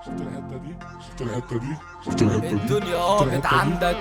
شفت الحته دي شفت الحته دي شفت الحته دي الدنيا قامت عندك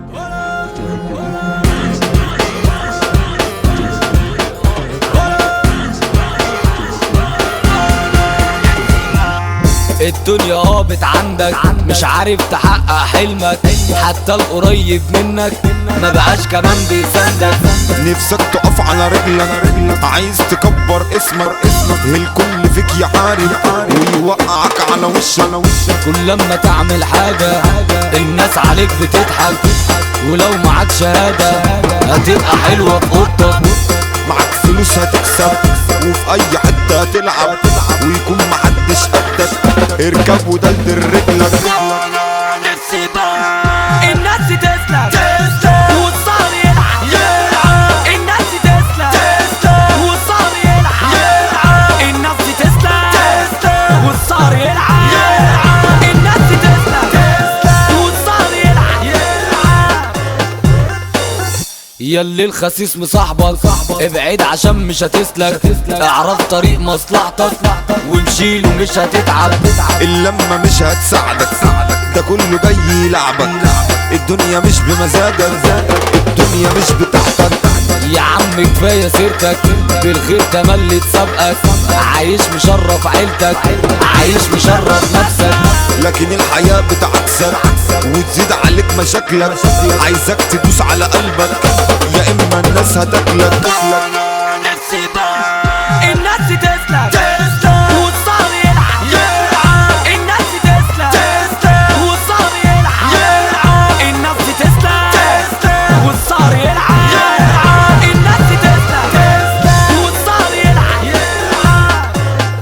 الدنيا قامت عندك مش عارف تحقق حلمك حتى القريب منك ما بقاش كمان بيساندك نفسك تقف على رجلك عايز تكبر اسمك الكل فيك يحارب ويوقعك على وشك كل لما تعمل حاجة الناس عليك بتضحك ولو معاك شهادة هتبقى حلوة في اوضتك معاك فلوس هتكسب وفي اي حتة هتلعب ويكون محدش قدك اركب ودلدل رجلك الناس تسلم والصار يلعب الناس تسلم والصار يلعب الناس تسلم والصار يلعب الناس تسلم والصار يلعب ياللي الخسيس مصاحبك ابعد عشان مش هتسلك اعرف طريق مصلحتك وامشيله مش هتتعب اللمة مش هتساعدك ده كله جاي يلعبك الدنيا مش بمزاجك الدنيا مش بتاعتك يا عم كفايه سيرتك بالخير تملي تسابقك عايش مشرف عيلتك عايش مشرف نفسك لكن الحياة بتعكسك وتزيد عليك مشاكلك عايزك تدوس على قلبك يا اما الناس هتاكلك الناس تسلم والصار يلعب الناس تسلم والصار يلعب الناس تسلم والصار يلعب الناس تسلم والصار يلعب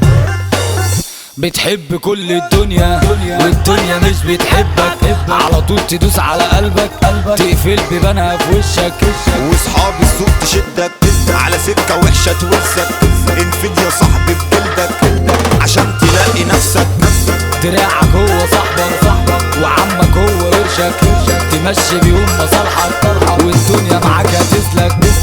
بتحب كل الدنيا والدنيا مش بتحبك على طول تدوس على قلبك تقفل بيبانها في وشك واصحاب السوق تشدك على سكة وحشة توزك انفد يا صاحبي بجلدك عشان تلاقي نفسك دراعك هو صاحبك وعمك هو قرشك تمشي بيهم مصالحك والدنيا معاك هتسلك